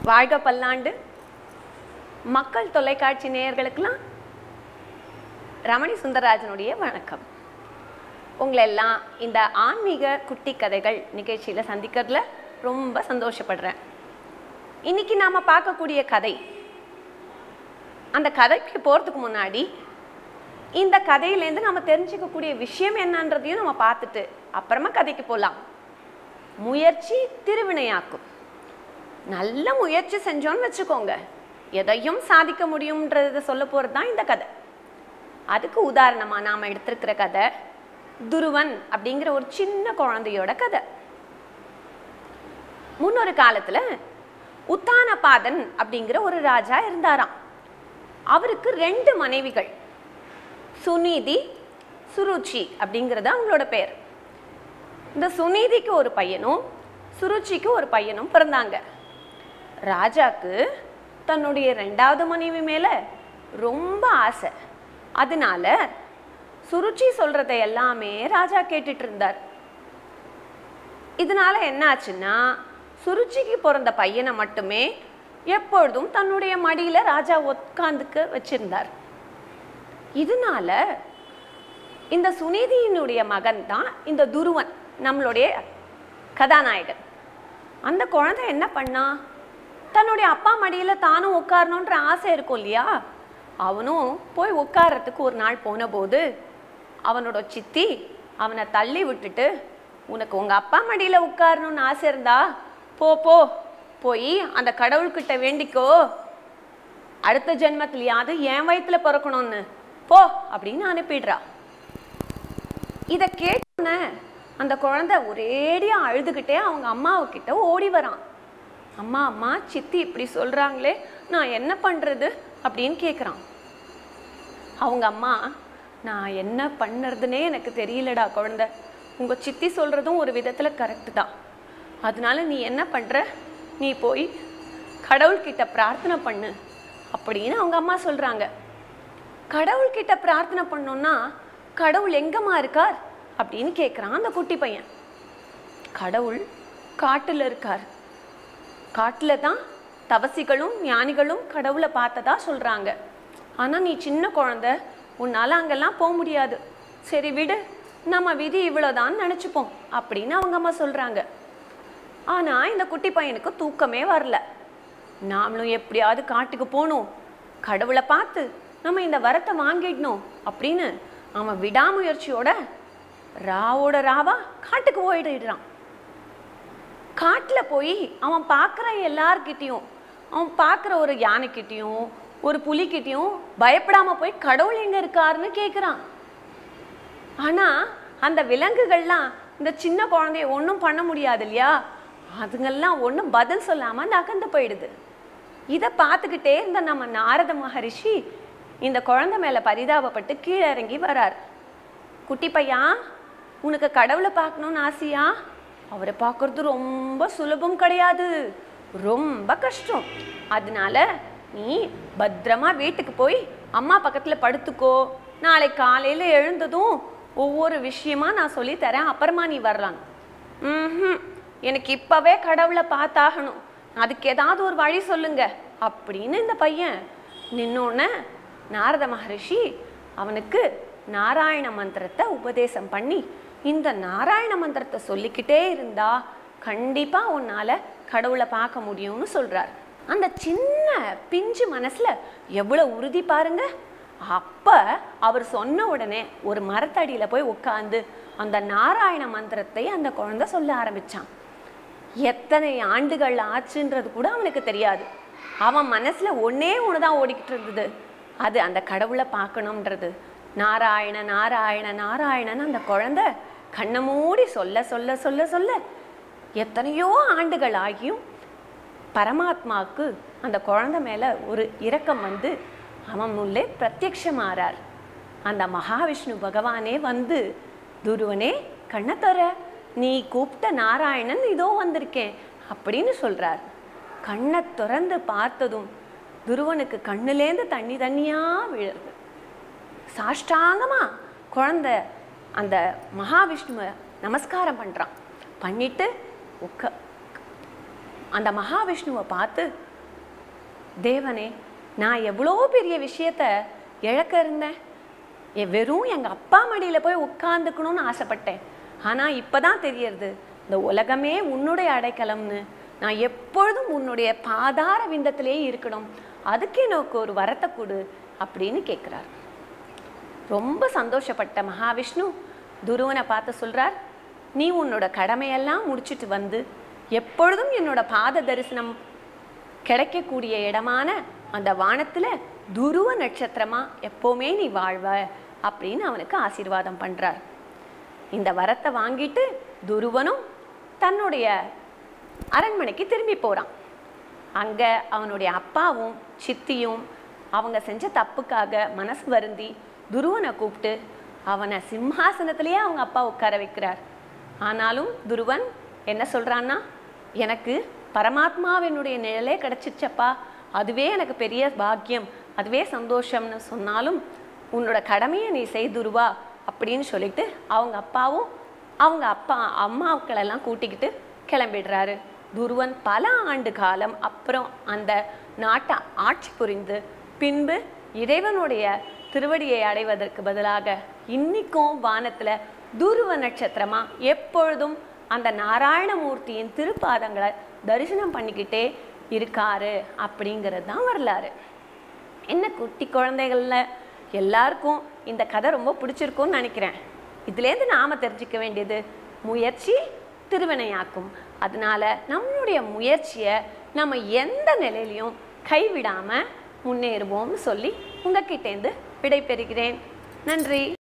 வாழ்க பல்லாண்டு மக்கள் தொலைக்காட்சி நேயர்களுக்கெல்லாம் ரமணி சுந்தரராஜனுடைய வணக்கம் உங்களை எல்லாம் இந்த ஆன்மீக குட்டி கதைகள் நிகழ்ச்சியில் சந்திக்கிறதுல ரொம்ப சந்தோஷப்படுறேன் இன்னைக்கு நாம் பார்க்கக்கூடிய கதை அந்த கதைக்கு போகிறதுக்கு முன்னாடி இந்த கதையிலேருந்து நம்ம தெரிஞ்சுக்கக்கூடிய விஷயம் என்னன்றதையும் நம்ம பார்த்துட்டு அப்புறமா கதைக்கு போகலாம் முயற்சி திருவினையாக்கும் நல்ல முயற்சி செஞ்சோன்னு வச்சுக்கோங்க எதையும் சாதிக்க முடியும்ன்றத சொல்ல போகிறது தான் இந்த கதை அதுக்கு உதாரணமாக நாம் எடுத்திருக்கிற கதை துருவன் அப்படிங்கிற ஒரு சின்ன குழந்தையோட கதை முன்னொரு காலத்தில் உத்தானபாதன் அப்படிங்கிற ஒரு ராஜா இருந்தாராம் அவருக்கு ரெண்டு மனைவிகள் சுனிதி சுருச்சி அப்படிங்கிறது அவங்களோட பேர் இந்த சுனிதிக்கு ஒரு பையனும் சுருச்சிக்கு ஒரு பையனும் பிறந்தாங்க ராஜாக்கு தன்னுடைய ரெண்டாவது மனைவி மேல ரொம்ப ஆசை அதனால சுருச்சி சொல்றத எல்லாமே ராஜா கேட்டுட்டு இருந்தார் இதனால என்ன ஆச்சுன்னா சுருச்சிக்கு பிறந்த பையனை மட்டுமே எப்பொழுதும் தன்னுடைய மடியில ராஜா உட்காந்துக்க வச்சிருந்தார் இதனால இந்த சுனிதியினுடைய மகன் தான் இந்த துருவன் நம்மளுடைய கதாநாயகன் அந்த குழந்தை என்ன பண்ணா தன்னுடைய அப்பா மடியில தானும் உட்காரணுன்ற ஆசை இருக்கும் இல்லையா அவனும் போய் உட்கார்றதுக்கு ஒரு நாள் போன போது அவனோட சித்தி அவனை தள்ளி விட்டுட்டு உனக்கு உங்க அப்பா மடியில உட்காரணும்னு ஆசை இருந்தா போ போ போய் அந்த கடவுள்கிட்ட வேண்டிக்கோ அடுத்த ஜென்மத்திலயாவது என் வயித்துல பிறக்கணும்னு போ அப்படின்னு அனுப்பிடுறா இதை கேட்டோன்னே அந்த குழந்தை ஒரேடியா அழுதுகிட்டே அவங்க அம்மாவுக்கிட்ட ஓடி வரான் அம்மா அம்மா சித்தி இப்படி சொல்றாங்களே நான் என்ன பண்றது அப்படின்னு கேட்குறான் அவங்க அம்மா நான் என்ன பண்ணுறதுனே எனக்கு தெரியலடா குழந்தை உங்க சித்தி சொல்றதும் ஒரு விதத்துல கரெக்டு தான் அதனால நீ என்ன பண்ற நீ போய் கடவுள்கிட்ட பிரார்த்தனை பண்ணு அப்படின்னு அவங்க அம்மா சொல்றாங்க கடவுள்கிட்ட பிரார்த்தனை பண்ணோம்னா கடவுள் எங்கம்மா இருக்கார் அப்படின்னு கேட்குறான் அந்த குட்டி பையன் கடவுள் காட்டுல இருக்கார் காட்டுல தான் தவசிகளும் ஞானிகளும் கடவுளை பார்த்ததா சொல்றாங்க ஆனா நீ சின்ன குழந்தை உன்னால அங்கெல்லாம் போக முடியாது சரி விடு நம்ம விதி இவ்வளோதான் நினச்சிப்போம் அப்படின்னு அவங்க அம்மா சொல்றாங்க ஆனா இந்த குட்டி பையனுக்கு தூக்கமே வரல நாமளும் எப்படியாவது காட்டுக்கு போகணும் கடவுளை பார்த்து நம்ம இந்த வரத்தை வாங்கிடணும் அப்படின்னு அவன் விடாமுயற்சியோட ராவோட ராவா காட்டுக்கு போயிடுறான் காட்டில் போய் அவன் பார்க்குற எல்லார்கிட்டயும் அவன் பார்க்குற ஒரு யானைக்கிட்டேயும் ஒரு புலிக்கிட்டேயும் பயப்படாம போய் கடவுள் எங்க இருக்காருன்னு கேட்குறான் ஆனா அந்த விலங்குகள்லாம் இந்த சின்ன குழந்தைய ஒன்றும் பண்ண முடியாது இல்லையா அதுங்கெல்லாம் ஒன்றும் பதில் சொல்லாம நகர்ந்து போயிடுது இதை பார்த்துக்கிட்டே இருந்த நம்ம நாரத மகரிஷி இந்த குழந்தை மேல பரிதாபப்பட்டு கீழே இறங்கி வரார் குட்டி பையா உனக்கு கடவுளை பார்க்கணும்னு ஆசையா அவரை பார்க்கறது ரொம்ப சுலபம் கிடையாது ரொம்ப கஷ்டம் அதனால நீ பத்திரமா வீட்டுக்கு போய் அம்மா பக்கத்துல படுத்துக்கோ நாளை காலையில எழுந்ததும் ஒவ்வொரு விஷயமா நான் சொல்லி தரேன் அப்புறமா நீ வரலாம் ம் எனக்கு இப்பவே கடவுளை பார்த்தாகணும் அதுக்கு ஏதாவது ஒரு வழி சொல்லுங்க அப்படின்னு இந்த பையன் நின்னோடனே நாரத மகரிஷி அவனுக்கு நாராயண மந்திரத்தை உபதேசம் பண்ணி இந்த நாராயண மந்திரத்தை சொல்லிக்கிட்டே இருந்தா கண்டிப்பா உன்னால கடவுளை பார்க்க முடியும்னு சொல்றார் அந்த சின்ன பிஞ்சு மனசுல எவ்வளவு உறுதி பாருங்க அப்ப அவர் சொன்ன உடனே ஒரு மரத்தடியில போய் உட்கார்ந்து அந்த நாராயண மந்திரத்தை அந்த குழந்தை சொல்ல ஆரம்பிச்சான் எத்தனை ஆண்டுகள் ஆச்சுன்றது கூட அவனுக்கு தெரியாது அவன் மனசுல ஒன்னே ஒண்ணுதான் ஓடிக்கிட்டு இருந்தது அது அந்த கடவுளை பார்க்கணும்ன்றது நாராயண நாராயண நாராயணன் அந்த குழந்தை கண்ணை மூடி சொல்ல சொல்ல சொல்ல சொல்ல எத்தனையோ ஆண்டுகள் ஆகியும் பரமாத்மாவுக்கு அந்த குழந்தை மேல ஒரு இரக்கம் வந்து அவன் முள்ளே பிரத்யக்ஷமாறார் அந்த மகாவிஷ்ணு பகவானே வந்து துருவனே கண்ணை தர நீ கூப்பிட்ட நாராயணன் இதோ வந்திருக்கேன் அப்படின்னு சொல்றார் கண்ணை திறந்து பார்த்ததும் துருவனுக்கு கண்ணுலேருந்து தண்ணி தண்ணியா விழுறது சாஷ்டாங்கமா குழந்தை அந்த மகாவிஷ்ணுவை நமஸ்காரம் பண்றான் பண்ணிட்டு உக்க அந்த மகாவிஷ்ணுவை பார்த்து தேவனே நான் எவ்வளோ பெரிய விஷயத்த இழக்க இருந்தேன் எ- வெறும் எங்கள் அப்பா மடியில் போய் உட்காந்துக்கணும்னு ஆசைப்பட்டேன் ஆனால் இப்போ தான் தெரியறது இந்த உலகமே உன்னுடைய அடைக்கலம்னு நான் எப்பொழுதும் உன்னுடைய பாதார விந்தத்திலே இருக்கணும் அதுக்கு எனக்கு ஒரு வரத்தை கொடு அப்படின்னு கேட்குறார் ரொம்ப சந்தோஷப்பட்ட மகாவிஷ்ணு துருவனை பார்த்து சொல்றார் நீ உன்னோட கடமையெல்லாம் முடிச்சிட்டு வந்து எப்பொழுதும் என்னோட பாத தரிசனம் கிடைக்கக்கூடிய இடமான அந்த வானத்துல துருவ நட்சத்திரமா எப்பவுமே நீ வாழ்வ அப்படின்னு அவனுக்கு ஆசீர்வாதம் பண்றார் இந்த வரத்தை வாங்கிட்டு துருவனும் தன்னுடைய அரண்மனைக்கு திரும்பி போறான் அங்க அவனுடைய அப்பாவும் சித்தியும் அவங்க செஞ்ச தப்புக்காக மனசு வருந்தி துருவனை கூப்பிட்டு அவனை சிம்ஹாசனத்திலேயே அவங்க அப்பா உட்கார வைக்கிறார் ஆனாலும் துருவன் என்ன சொல்றான்னா எனக்கு பரமாத்மாவினுடைய நிழலே கிடைச்சிச்சப்பா அதுவே எனக்கு பெரிய பாக்கியம் அதுவே சந்தோஷம்னு சொன்னாலும் உன்னோட கடமையை நீ செய்துருவா அப்படின்னு சொல்லிட்டு அவங்க அப்பாவும் அவங்க அப்பா அம்மாக்களெல்லாம் கூட்டிக்கிட்டு கிளம்பிடுறாரு துருவன் பல ஆண்டு காலம் அப்புறம் அந்த நாட்டை ஆட்சி புரிந்து பின்பு இறைவனுடைய திருவடியை அடைவதற்கு பதிலாக இன்னிக்கும் வானத்துல துருவ நட்சத்திரமா எப்பொழுதும் அந்த நாராயணமூர்த்தியின் திருப்பாதங்களை தரிசனம் பண்ணிக்கிட்டே இருக்காரு அப்படிங்கிறது தான் வரலாறு என்ன குட்டி குழந்தைகள்ல எல்லாருக்கும் இந்த கதை ரொம்ப பிடிச்சிருக்கும்னு நினைக்கிறேன் இதுலேருந்து நாம தெரிஞ்சுக்க வேண்டியது முயற்சி திருவினையாக்கும் அதனால நம்மளுடைய முயற்சியை நம்ம எந்த நிலையிலையும் கைவிடாம முன்னேறுவோம்னு சொல்லி உங்ககிட்டேருந்து விடை பெறுகிறேன் நன்றி